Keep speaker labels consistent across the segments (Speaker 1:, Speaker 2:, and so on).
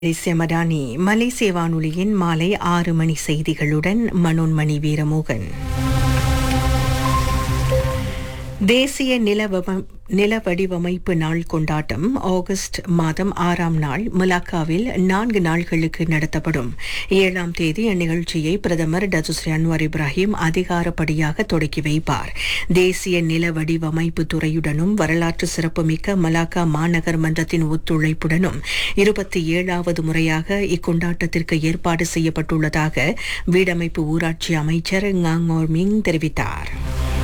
Speaker 1: மலேசிய மடானி மலேசிய வானொலியின் மாலை ஆறு மணி செய்திகளுடன் மனோன்மணி வீரமோகன் தேசிய நிலவம நில வடிவமைப்பு நாள் கொண்டாட்டம் ஆகஸ்ட் மாதம் ஆறாம் நாள் மலாக்காவில் நான்கு நாள்களுக்கு நடத்தப்படும் ஏழாம் தேதி அந்நிகழ்ச்சியை பிரதமர் டசுஸ்ரீ அன்வார் இப்ராஹிம் அதிகாரப்படியாக தொடக்கி வைப்பார் தேசிய நில வடிவமைப்பு துறையுடனும் வரலாற்று சிறப்புமிக்க மலாக்கா மாநகர் மன்றத்தின் ஒத்துழைப்புடனும் இருபத்தி ஏழாவது முறையாக இக்கொண்டாட்டத்திற்கு ஏற்பாடு செய்யப்பட்டுள்ளதாக வீடமைப்பு ஊராட்சி அமைச்சர் ngangor மிங் தெரிவித்தார்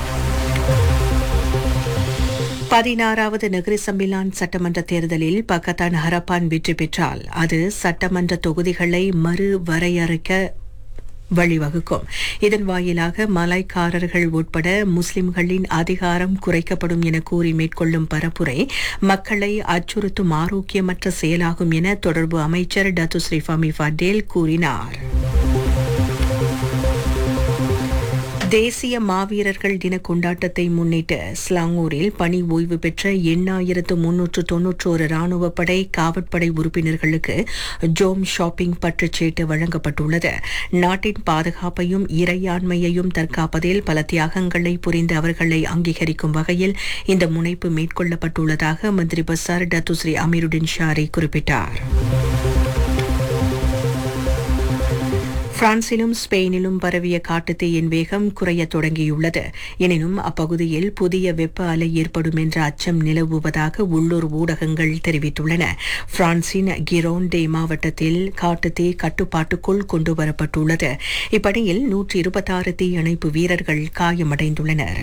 Speaker 1: பதினாறாவது நகர சம்பிலான் சட்டமன்ற தேர்தலில் பக்கத்தான் ஹரப்பான் வெற்றி பெற்றால் அது சட்டமன்ற தொகுதிகளை மறு வரையறுக்க வழிவகுக்கும் இதன் வாயிலாக மலாய்க்காரர்கள் உட்பட முஸ்லிம்களின் அதிகாரம் குறைக்கப்படும் என கூறி மேற்கொள்ளும் பரப்புரை மக்களை அச்சுறுத்தும் ஆரோக்கியமற்ற செயலாகும் என தொடர்பு அமைச்சர் டத்துஸ்ரீ ஃபமி ஃபடேல் கூறினார் தேசிய மாவீரர்கள் தின கொண்டாட்டத்தை முன்னிட்டு ஸ்லாங்கூரில் பணி ஓய்வு பெற்ற எண்ணாயிரத்து முன்னூற்று தொன்னூற்றோரு ராணுவ படை காவற்படை உறுப்பினர்களுக்கு ஜோம் ஷாப்பிங் பற்றுச்சீட்டு வழங்கப்பட்டுள்ளது நாட்டின் பாதுகாப்பையும் இறையாண்மையையும் தற்காப்பதில் பல தியாகங்களை புரிந்த அவர்களை அங்கீகரிக்கும் வகையில் இந்த முனைப்பு மேற்கொள்ளப்பட்டுள்ளதாக மந்திரி பசார் டத்துஸ்ரீ அமீருடின் ஷாரி குறிப்பிட்டார் பிரான்சிலும் ஸ்பெயினிலும் பரவிய காட்டுத்தீயின் வேகம் குறையத் தொடங்கியுள்ளது எனினும் அப்பகுதியில் புதிய வெப்ப அலை ஏற்படும் என்ற அச்சம் நிலவுவதாக உள்ளூர் ஊடகங்கள் தெரிவித்துள்ளன பிரான்சின் கிரோண்டே மாவட்டத்தில் காட்டுத்தீ கட்டுப்பாட்டுக்குள் கொண்டுவரப்பட்டுள்ளது இப்பணியில் நூற்றி இருபத்தாறு தீயணைப்பு வீரர்கள் காயமடைந்துள்ளனர்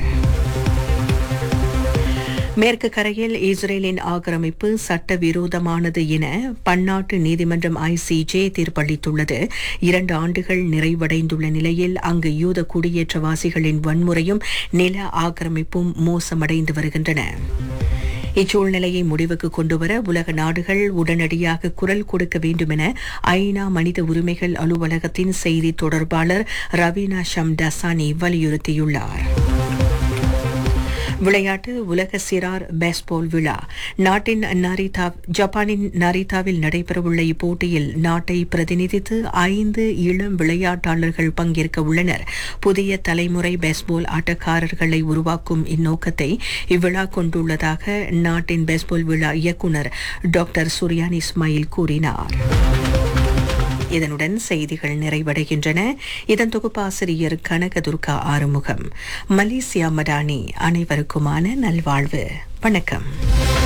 Speaker 1: மேற்கு கரையில் இஸ்ரேலின் ஆக்கிரமிப்பு சட்டவிரோதமானது என பன்னாட்டு நீதிமன்றம் ஐசிஜே தீர்ப்பளித்துள்ளது இரண்டு ஆண்டுகள் நிறைவடைந்துள்ள நிலையில் அங்கு யூத குடியேற்றவாசிகளின் வன்முறையும் நில ஆக்கிரமிப்பும் மோசமடைந்து வருகின்றன இச்சூழ்நிலையை முடிவுக்கு கொண்டுவர உலக நாடுகள் உடனடியாக குரல் கொடுக்க வேண்டும் என ஐநா மனித உரிமைகள் அலுவலகத்தின் செய்தி தொடர்பாளர் ரவீனா ஷம்டசானி வலியுறுத்தியுள்ளார் விளையாட்டு உலக சிறார் பேஸ்பால் விழா நாட்டின் நரிதா ஜப்பானின் நரிதாவில் நடைபெறவுள்ள இப்போட்டியில் நாட்டை பிரதிநிதித்து ஐந்து இளம் விளையாட்டாளர்கள் பங்கேற்க உள்ளனர் புதிய தலைமுறை பேஸ்பால் ஆட்டக்காரர்களை உருவாக்கும் இந்நோக்கத்தை இவ்விழா கொண்டுள்ளதாக நாட்டின் பேஸ்பால் விழா இயக்குநர் டாக்டர் சுரியான் இஸ்மாயில் கூறினார் இதனுடன் செய்திகள் நிறைவடைகின்றன இதன் தொகுப்பாசிரியர் கனகதுர்கா ஆறுமுகம் மலேசியா மடானி அனைவருக்குமான நல்வாழ்வு வணக்கம்